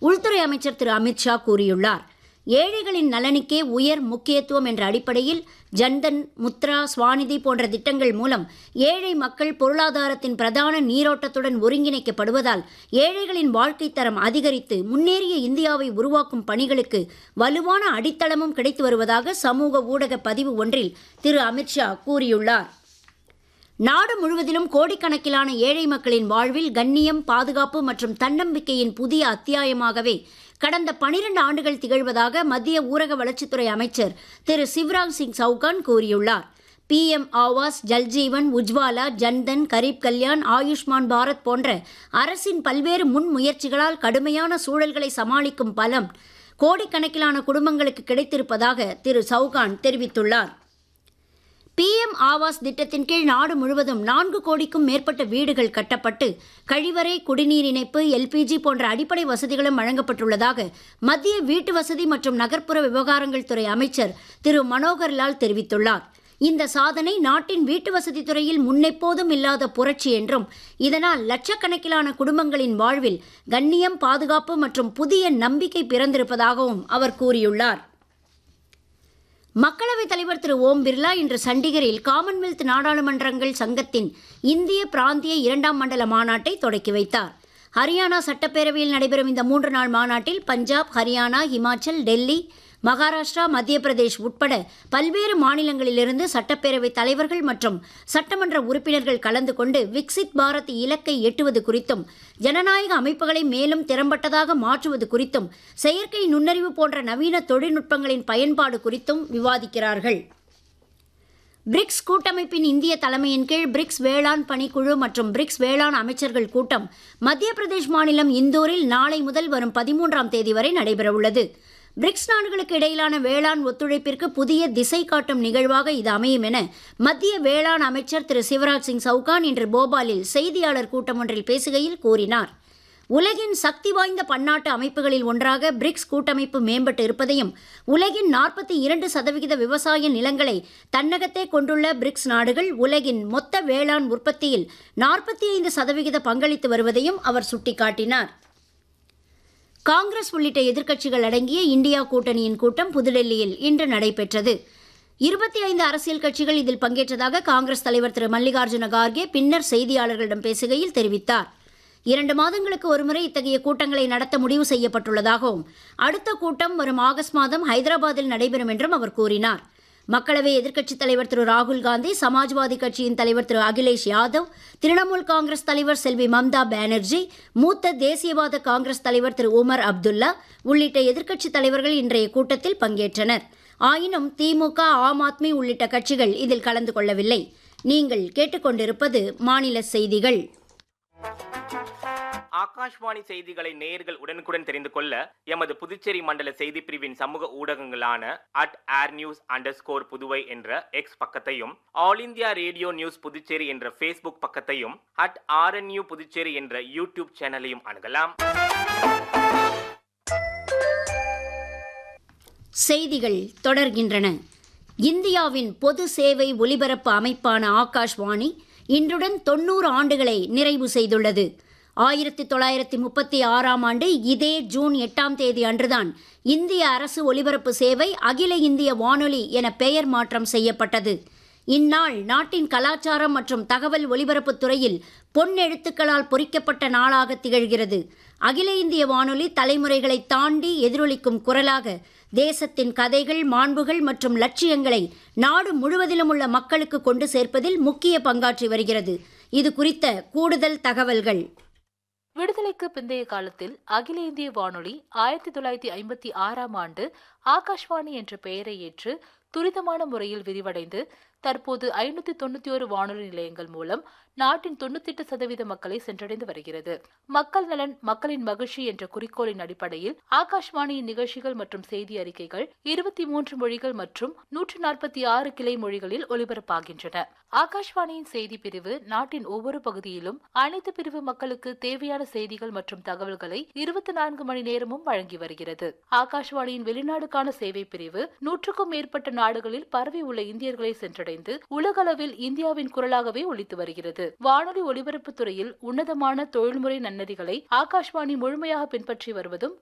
உள்துறை அமைச்சர் திரு அமித்ஷா கூறியுள்ளார் ஏழைகளின் நலனுக்கே உயர் முக்கியத்துவம் என்ற அடிப்படையில் ஜன்தன் முத்ரா ஸ்வாநிதி போன்ற திட்டங்கள் மூலம் ஏழை மக்கள் பொருளாதாரத்தின் பிரதான நீரோட்டத்துடன் ஒருங்கிணைக்கப்படுவதால் ஏழைகளின் வாழ்க்கை தரம் அதிகரித்து முன்னேறிய இந்தியாவை உருவாக்கும் பணிகளுக்கு வலுவான அடித்தளமும் கிடைத்து வருவதாக சமூக ஊடக பதிவு ஒன்றில் திரு அமித்ஷா கூறியுள்ளார் நாடு முழுவதிலும் கோடிக்கணக்கிலான ஏழை மக்களின் வாழ்வில் கண்ணியம் பாதுகாப்பு மற்றும் தன்னம்பிக்கையின் புதிய அத்தியாயமாகவே கடந்த பனிரெண்டு ஆண்டுகள் திகழ்வதாக மத்திய ஊரக வளர்ச்சித்துறை அமைச்சர் திரு சிவராஜ் சிங் சவுகான் கூறியுள்ளார் பிஎம் ஆவாஸ் ஜல்ஜீவன் உஜ்வாலா ஜன்தன் கரீப் கல்யாண் ஆயுஷ்மான் பாரத் போன்ற அரசின் பல்வேறு முன்முயற்சிகளால் கடுமையான சூழல்களை சமாளிக்கும் பலம் கோடிக்கணக்கிலான குடும்பங்களுக்கு கிடைத்திருப்பதாக திரு சவுகான் தெரிவித்துள்ளார் பிஎம் ஆவாஸ் திட்டத்தின் கீழ் நாடு முழுவதும் நான்கு கோடிக்கும் மேற்பட்ட வீடுகள் கட்டப்பட்டு கழிவறை குடிநீர் இணைப்பு எல்பிஜி போன்ற அடிப்படை வசதிகளும் வழங்கப்பட்டுள்ளதாக மத்திய வீட்டு வசதி மற்றும் நகர்ப்புற விவகாரங்கள் துறை அமைச்சர் திரு மனோகர் லால் தெரிவித்துள்ளார் இந்த சாதனை நாட்டின் வீட்டு வசதி துறையில் முன்னெப்போதும் இல்லாத புரட்சி என்றும் இதனால் லட்சக்கணக்கிலான குடும்பங்களின் வாழ்வில் கண்ணியம் பாதுகாப்பு மற்றும் புதிய நம்பிக்கை பிறந்திருப்பதாகவும் அவர் கூறியுள்ளார் மக்களவைத் தலைவர் திரு ஓம் பிர்லா இன்று சண்டிகரில் காமன்வெல்த் நாடாளுமன்றங்கள் சங்கத்தின் இந்திய பிராந்திய இரண்டாம் மண்டல மாநாட்டை தொடக்கி வைத்தார் ஹரியானா சட்டப்பேரவையில் நடைபெறும் இந்த மூன்று நாள் மாநாட்டில் பஞ்சாப் ஹரியானா இமாச்சல் டெல்லி மகாராஷ்டிரா மத்திய பிரதேஷ் உட்பட பல்வேறு மாநிலங்களிலிருந்து சட்டப்பேரவைத் தலைவர்கள் மற்றும் சட்டமன்ற உறுப்பினர்கள் கலந்து கொண்டு விக்சித் பாரத் இலக்கை எட்டுவது குறித்தும் ஜனநாயக அமைப்புகளை மேலும் திறம்பட்டதாக மாற்றுவது குறித்தும் செயற்கை நுண்ணறிவு போன்ற நவீன தொழில்நுட்பங்களின் பயன்பாடு குறித்தும் விவாதிக்கிறார்கள் பிரிக்ஸ் கூட்டமைப்பின் இந்திய தலைமையின் கீழ் பிரிக்ஸ் வேளாண் பணிக்குழு மற்றும் பிரிக்ஸ் வேளாண் அமைச்சர்கள் கூட்டம் மத்திய பிரதேஷ் மாநிலம் இந்தூரில் நாளை முதல் வரும் பதிமூன்றாம் தேதி வரை நடைபெறவுள்ளது பிரிக்ஸ் நாடுகளுக்கு இடையிலான வேளாண் ஒத்துழைப்பிற்கு புதிய திசை காட்டும் நிகழ்வாக இது அமையும் என மத்திய வேளாண் அமைச்சர் திரு சிவராஜ் சிங் சவுகான் இன்று போபாலில் செய்தியாளர் கூட்டம் ஒன்றில் பேசுகையில் கூறினார் உலகின் சக்தி வாய்ந்த பன்னாட்டு அமைப்புகளில் ஒன்றாக பிரிக்ஸ் கூட்டமைப்பு மேம்பட்டு இருப்பதையும் உலகின் நாற்பத்தி இரண்டு சதவிகித விவசாய நிலங்களை தன்னகத்தே கொண்டுள்ள பிரிக்ஸ் நாடுகள் உலகின் மொத்த வேளாண் உற்பத்தியில் நாற்பத்தி ஐந்து சதவிகித பங்களித்து வருவதையும் அவர் சுட்டிக்காட்டினார் காங்கிரஸ் உள்ளிட்ட எதிர்க்கட்சிகள் அடங்கிய இந்தியா கூட்டணியின் கூட்டம் புதுடெல்லியில் இன்று நடைபெற்றது இருபத்தி ஐந்து அரசியல் கட்சிகள் இதில் பங்கேற்றதாக காங்கிரஸ் தலைவர் திரு மல்லிகார்ஜுன கார்கே பின்னர் செய்தியாளர்களிடம் பேசுகையில் தெரிவித்தார் இரண்டு மாதங்களுக்கு ஒருமுறை இத்தகைய கூட்டங்களை நடத்த முடிவு செய்யப்பட்டுள்ளதாகவும் அடுத்த கூட்டம் வரும் ஆகஸ்ட் மாதம் ஹைதராபாத்தில் நடைபெறும் என்றும் அவர் கூறினார் மக்களவை எதிர்க்கட்சித் தலைவர் திரு ராகுல் காந்தி சமாஜ்வாதி கட்சியின் தலைவர் திரு அகிலேஷ் யாதவ் திரிணாமுல் காங்கிரஸ் தலைவர் செல்வி மம்தா பானர்ஜி மூத்த தேசியவாத காங்கிரஸ் தலைவர் திரு உமர் அப்துல்லா உள்ளிட்ட எதிர்க்கட்சித் தலைவர்கள் இன்றைய கூட்டத்தில் பங்கேற்றனர் ஆயினும் திமுக ஆம் ஆத்மி உள்ளிட்ட கட்சிகள் இதில் கலந்து கொள்ளவில்லை நீங்கள் கேட்டுக்கொண்டிருப்பது மாநில செய்திகள் ஆகாஷ்வாணி செய்திகளை நேயர்கள் உடனுக்குடன் தெரிந்து கொள்ள எமது புதுச்சேரி மண்டல செய்தி பிரிவின் சமூக ஊடகங்களான at AIR news underscore Puduvai என்ற எக்ஸ் பக்கத்தையும் All India Radio news Puducherry என்ற ஃபேஸ்புக் பக்கத்தையும் அட் ஆர்என்யூ புதுச்சேரி என்ற யூடியூப் சேனலையும் அணுகலாம் செய்திகள் தொடர்கின்றன இந்தியாவின் பொது சேவை ஒலிபரப்பு அமைப்பான ஆகாஷ்வாணி இன்றுடன் தொன்னூறு ஆண்டுகளை நிறைவு செய்துள்ளது ஆயிரத்தி தொள்ளாயிரத்தி முப்பத்தி ஆறாம் ஆண்டு இதே ஜூன் எட்டாம் தேதி அன்றுதான் இந்திய அரசு ஒலிபரப்பு சேவை அகில இந்திய வானொலி என பெயர் மாற்றம் செய்யப்பட்டது இந்நாள் நாட்டின் கலாச்சாரம் மற்றும் தகவல் ஒலிபரப்புத் துறையில் பொன்னெழுத்துக்களால் பொறிக்கப்பட்ட நாளாக திகழ்கிறது அகில இந்திய வானொலி தலைமுறைகளை தாண்டி எதிரொலிக்கும் குரலாக தேசத்தின் கதைகள் மாண்புகள் மற்றும் லட்சியங்களை நாடு முழுவதிலும் உள்ள மக்களுக்கு கொண்டு சேர்ப்பதில் முக்கிய பங்காற்றி வருகிறது இது குறித்த கூடுதல் தகவல்கள் விடுதலைக்கு பிந்தைய காலத்தில் அகில இந்திய வானொலி ஆயிரத்தி தொள்ளாயிரத்தி ஐம்பத்தி ஆறாம் ஆண்டு ஆகாஷ்வாணி என்ற பெயரை ஏற்று துரிதமான முறையில் விரிவடைந்து தற்போது ஐநூத்தி தொண்ணூத்தி ஒரு வானொலி நிலையங்கள் மூலம் நாட்டின் தொண்ணூத்தி எட்டு சதவீத மக்களை சென்றடைந்து வருகிறது மக்கள் நலன் மக்களின் மகிழ்ச்சி என்ற குறிக்கோளின் அடிப்படையில் ஆகாஷ்வாணியின் நிகழ்ச்சிகள் மற்றும் செய்தி அறிக்கைகள் இருபத்தி மூன்று மொழிகள் மற்றும் நூற்று நாற்பத்தி ஆறு கிளை மொழிகளில் ஒலிபரப்பாகின்றன ஆகாஷ்வாணியின் செய்தி பிரிவு நாட்டின் ஒவ்வொரு பகுதியிலும் அனைத்து பிரிவு மக்களுக்கு தேவையான செய்திகள் மற்றும் தகவல்களை இருபத்தி நான்கு மணி நேரமும் வழங்கி வருகிறது ஆகாஷ்வாணியின் வெளிநாடுக்கான சேவை பிரிவு நூற்றுக்கும் மேற்பட்ட நாடுகளில் பரவி உள்ள இந்தியர்களை சென்றடைந்து உலகளவில் இந்தியாவின் குரலாகவே ஒலித்து வருகிறது வானொலி ஒலிபரப்பு துறையில் உன்னதமான தொழில்முறை நன்னெறிகளை ஆகாஷ்வாணி முழுமையாக பின்பற்றி வருவதும்